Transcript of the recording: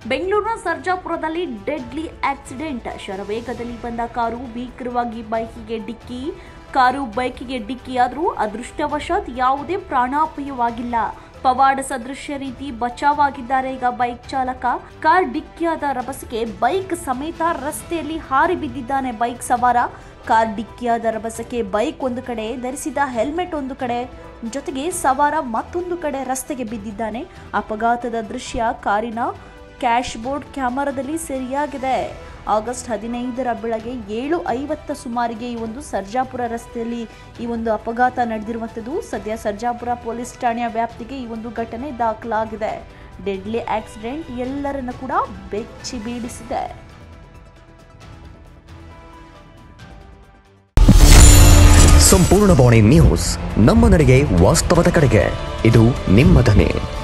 ಬೆಂಗಳೂರಿನ ಸರ್ಜಾಪುರದಲ್ಲಿ deadly accident ಶರವೇಗದಲ್ಲಿ ಬಂದ car ಭೀಕರವಾಗಿ ಬೈಕಿಗೆ ಡಿಕ್ಕಿ ಕಾರು ಬೈಕಿಗೆ ಡಿಕ್ಕಿಯಾದರೂ ಅದೃಷ್ಟವಶಾತ್ ಯಾವುದೇ ಪ್ರಾಣಾಪಾಯವಾಗಿಲ್ಲ ಪವಾಡ ಸದೃಶ್ಯ ರೀತಿ ಬಚಾವಾಗಿದ್ದಾರೆ ಈಗ ಬೈಕ್ ಚಾಲಕ ಕಾರ್ ಡಿಕ್ಕಿಯಾದ ರಭಸಕ್ಕೆ ಬೈಕ್ ಸಮೇತ ರಸ್ತೆಯಲ್ಲಿ ಹಾರಿ ಬಿದ್ದಿದ್ದಾನೆ ಬೈಕ್ ಸವಾರ ಕಾರ್ ಡಿಕ್ಕಿಯಾದ ರಭಸಕ್ಕೆ ಬೈಕ್ ಒಂದು ಕಡೆ ಧರಿಸಿದ ಹೆಲ್ಮೆಟ್ ಒಂದು ಕಡೆ ಜೊತೆಗೆ ಸವಾರ ಮತ್ತೊಂದು ಕಡೆ ರಸ್ತೆಗೆ ಬಿದ್ದಿದ್ದಾನೆ ಅಪಘಾತದ ದೃಶ್ಯ ಕಾರಿನ ಕ್ಯಾಶ್ ಬೋರ್ಡ್ ಕ್ಯಾಮರಾದಲ್ಲಿ ಸೆರೆಯಾಗಿದೆ ಆಗಸ್ಟ್ ಹದಿನೈದರ ಬೆಳಗ್ಗೆ ಏಳು ಐವತ್ತ ಸುಮಾರಿಗೆ ಈ ಒಂದು ಸರ್ಜಾಪುರ ರಸ್ತೆಯಲ್ಲಿ ಈ ಒಂದು ಅಪಘಾತ ನಡೆದಿರುವಂಥದ್ದು ಸದ್ಯ ಸರ್ಜಾಪುರ ಪೊಲೀಸ್ ಠಾಣೆಯ ವ್ಯಾಪ್ತಿಗೆ ಈ ಒಂದು ಘಟನೆ ದಾಖಲಾಗಿದೆ ಡೆಡ್ಲಿ ಆಕ್ಸಿಡೆಂಟ್ ಎಲ್ಲರನ್ನು ಕೂಡ ಬೆಚ್ಚಿ ಬೀಳಿಸಿದೆ ಸಂಪೂರ್ಣ ಬಾಣಿ ನ್ಯೂಸ್ ನಮ್ಮ ನಡೆಗೆ ವಾಸ್ತವದ ಕಡೆಗೆ ಇದು ನಿಮ್ಮ ಧ್ವನಿ